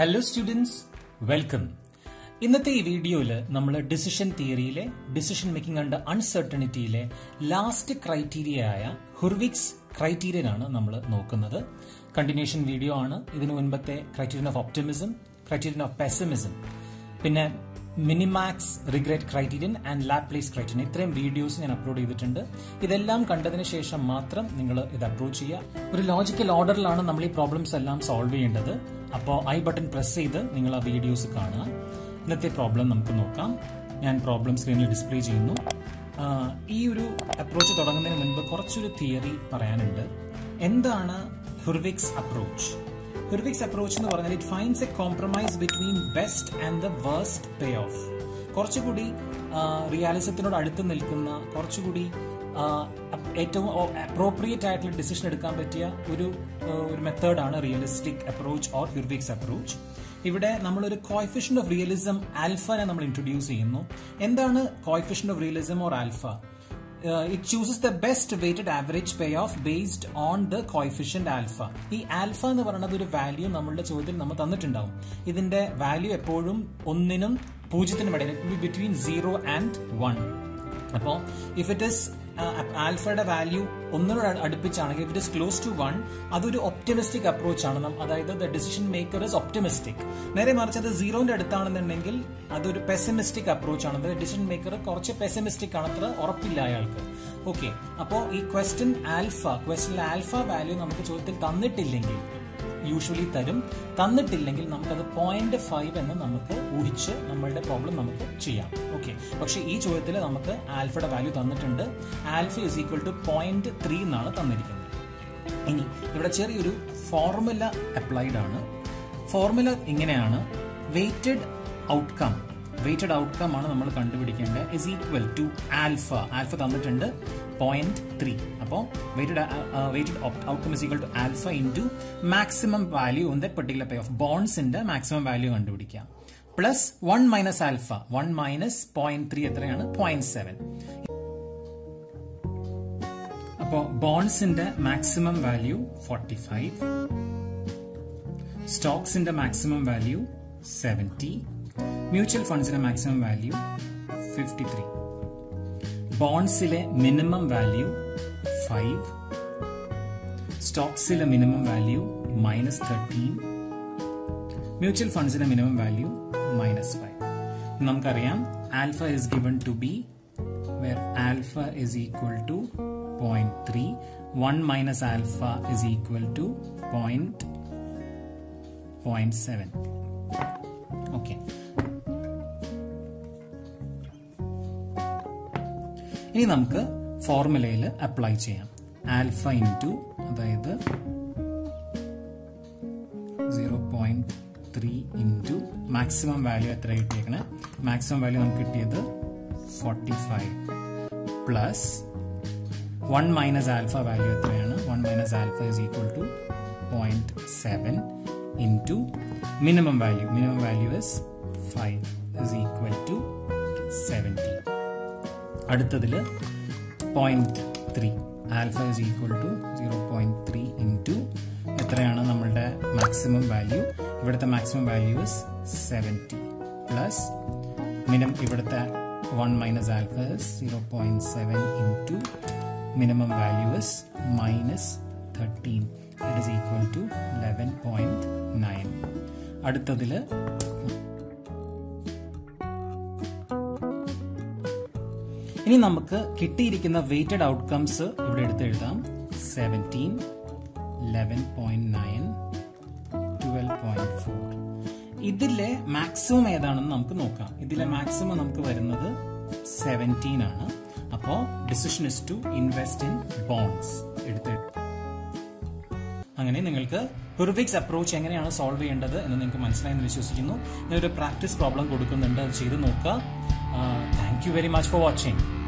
hello students welcome ഇന്നത്തെ ഈ വീഡിയോയിൽ നമ്മൾ ഡിസിഷൻ തിയറിയിലെ ഡിസിഷൻ മേക്കിംഗ് അണ്ടർ അൺസർട്ടനിറ്റിയിലെ ലാസ്റ്റ് ക്രൈറ്റീരിയ ആയ ഹുർവിക്സ് ക്രൈറ്റീരിയനാണ് നമ്മൾ നോക്കുന്നത് കണ്ടിന്യൂഷൻ വീഡിയോ ആണ് ഇതിനു മുൻപത്തെ criterion of optimism criterion of pessimism പിന്നെ minimax regret criterion and Laplace criterion ഇത്രയും വീഡിയോസ് ഞാൻ അപ്ലോഡ് ചെയ്തിട്ടുണ്ട് ഇതെല്ലാം കണ്ടതിന് ശേഷം മാത്രം നിങ്ങൾ ഇത് അപ്രോച്ച് ചെയ്യുക ഒരു ലോജിക്കൽ ഓർഡറിലാണ് നമ്മൾ ഈ പ്രോബ്ലംസ് എല്ലാം സോൾവ് ചെയ്യേണ്ടത് അപ്പോൾ ഐ ബട്ടൺ പ്രസ് ചെയ്ത് നിങ്ങൾ ആ വീഡിയോസ് കാണുക ഇന്നത്തെ പ്രോബ്ലം നമുക്ക് നോക്കാം ഞാൻ പ്രോബ്ലം സ്ക്രീനിൽ ഡിസ്പ്ലേ ചെയ്യുന്നു ആ, ഈ ഒരു അപ്രോച്ച് തുടങ്ങുന്നതിന് മുൻപ് കുറച്ചൊരു തിയറി പറയാനുണ്ട് എന്താണ് ഹുർവിക്സ് അപ്രോച്ച് ഹുർവിക്സ് അപ്രോച്ച് എന്ന് പറഞ്ഞാൽ it finds a compromise between best and the worst payoff കുറച്ചുകൂടി റിയാലിസത്തിനോട് അടുത്ത് നിൽക്കുന്ന കുറച്ചുകൂടി ആ, ഏറ്റവും അപ്രോപ്രിയേറ്റ് ആയിട്ടുള്ള ഡിസിഷൻ എടുക്കാൻ പറ്റിയ ഒരു ആ, ഒരു മെത്തേഡാണ് realistic approach or Hurwicz approach ഇവിടെ നമ്മളൊരു കോയിഫിഷ്യൻ ഓഫ് റിയലിസം ആൽഫനെ നമ്മൾ ഇൻട്രൊഡ്യൂസ് ചെയ്യുന്നു എന്താണ് coefficient of realism or alpha it chooses the best weighted average payoff based on the coefficient alpha ഈ ആൽഫ എന്ന് പറയുന്നത് ഒരു വാല്യൂ നമ്മളുടെ ചോദ്യത്തിൽ നമ്മൾ തന്നിട്ടുണ്ടാവും ഇതിന്റെ വാല്യൂ എപ്പോഴും ഒന്നിനും പൂജ്യത്തിനും ഇടയിൽ ബിറ്റ്വീൻ സീറോ ആൻഡ് വൺ അപ്പോൾ ഇഫ് ഇറ്റ് ഇസ് ആൽഫയുടെ വാല്യൂ ഒന്നിനോട് അ- അടുപ്പിച്ചാണെങ്കിൽ it is close to one അതൊരു ഒപ്റ്റിമിസ്റ്റിക് അപ്രോച്ച് ആണ് നം- അതായത് the decision maker is optimistic നേരെ മറിച്ച് അത് സീറോന്റെ അടുത്താണെന്നുണ്ടെങ്കിൽ അതൊരു പെസിമിസ്റ്റിക് അപ്രോച്ച് ആണ് ഡിസിഷൻ മേക്കർ കുറച്ച് പെസിമിസ്റ്റിക് ആണ് അത്ര ഉറപ്പില്ല അയാൾക്ക് ഓക്കെ അപ്പോൾ ഈ ക്വസ്റ്റ്യൻ ആൽഫ ക്വസ്റ്റ്യനിൽ ആൽഫ വാല്യൂ നമുക്ക് ചോദ്യത്തിൽ തന്നിട്ടില്ലെങ്കിൽ യൂഷ്വലി തരും തന്നിട്ടില്ലെങ്കിൽ നമുക്കത് പോയിന്റ് ഫൈവ് എന്ന് നമുക്ക് ഊഹിച്ച് നമ്മളുടെ പ്രോബ്ലം നമുക്ക് ചെയ്യാം ഓക്കെ പക്ഷെ ഈ ചോദ്യത്തിൽ നമുക്ക് ആൽഫയുടെ വാല്യൂ തന്നിട്ടുണ്ട് alpha is equal to point three എന്നാണ് തന്നിരിക്കുന്നത് ഇനി ഇവിടെ ചെറിയൊരു ഫോർമുല അപ്ലൈഡ് ആണ് ഫോർമുല ഇങ്ങനെയാണ് വെയ്റ്റഡ് ഔട്ട്കം വെയ്റ്റഡ് ഔട്ട്കം ആണ് നമ്മൾ കണ്ടുപിടിക്കേണ്ടത് is equal to alpha alpha തന്നിട്ടുണ്ട് പോയിന്റ് ത്രീ അപ്പോൾ weighted weighted outcome is equal to alpha into maximum value on that particular payoff ബോൺസിന്റെ മാക്സിമം വാല്യൂ കണ്ടുപിടിക്കാം plus one minus alpha one minus point three എത്രയാണ് point seven അപ്പോൾ ബോൺസിന്റെ maximum value forty five സ്റ്റോക്സിന്റെ maximum value seventy mutual ഫണ്ട്സിന്റെ maximum value fifty three ബോൺസിലെ minimum value five സ്റ്റോക്സിലെ minimum value minus thirteen mutual ഫണ്ട്സിന്റെ minimum value minus five നമുക്കറിയാം alpha is given to be where alpha is equal to point three one minus alpha is equal to point point seven okay ഇനി നമുക്ക് ഫോർമുലയിൽ apply ചെയ്യാം alpha into അതായത് zero point three into maximum value എത്ര കിട്ടിയേക്കണേ maximum value നമുക്ക് കിട്ടിയത് forty five plus one minus alpha value എത്രയാണ് one minus alpha is equal to point seven into minimum value minimum value is five is equal to seventeen അടുത്തതിൽ point three alpha is equal to zero point three into എത്രയാണ് നമ്മളുടെ maximum value ഇവിടുത്തെ maximum value is seventy plus minimum ഇവിടുത്തെ one minus alpha is zero point seven into minimum value is minus thirteen it is equal to eleven point nine അടുത്തതിൽ ഇനി നമുക്ക് കിട്ടിയിരിക്കുന്ന weighted outcomes ഇവിടെ എടുത്ത് എഴുതാം seventeen eleven point nine twelve point four ഇതിലെ maximum ഏതാണെന്ന് നമുക്ക് നോക്കാം ഇതിലെ മാക്സിമം നമുക്ക് വരുന്നത് സെവൻറ്റീൻ ആണ് അപ്പോൾ decision is to invest in bonds എടുത്ത് അങ്ങനെ നിങ്ങൾക്ക് ഹുർവിക്സ് അപ്രോച്ച് എങ്ങനെയാണ് സോൾവ് ചെയ്യേണ്ടത് എന്ന് നിങ്ങൾക്ക് മനസ്സിലായെന്ന് വിശ്വസിക്കുന്നു ഞാനൊരു പ്രാക്ടീസ് പ്രോബ്ലം കൊടുക്കുന്നുണ്ട് അത് ചെയ്ത് നോക്കുക thank you very much for watching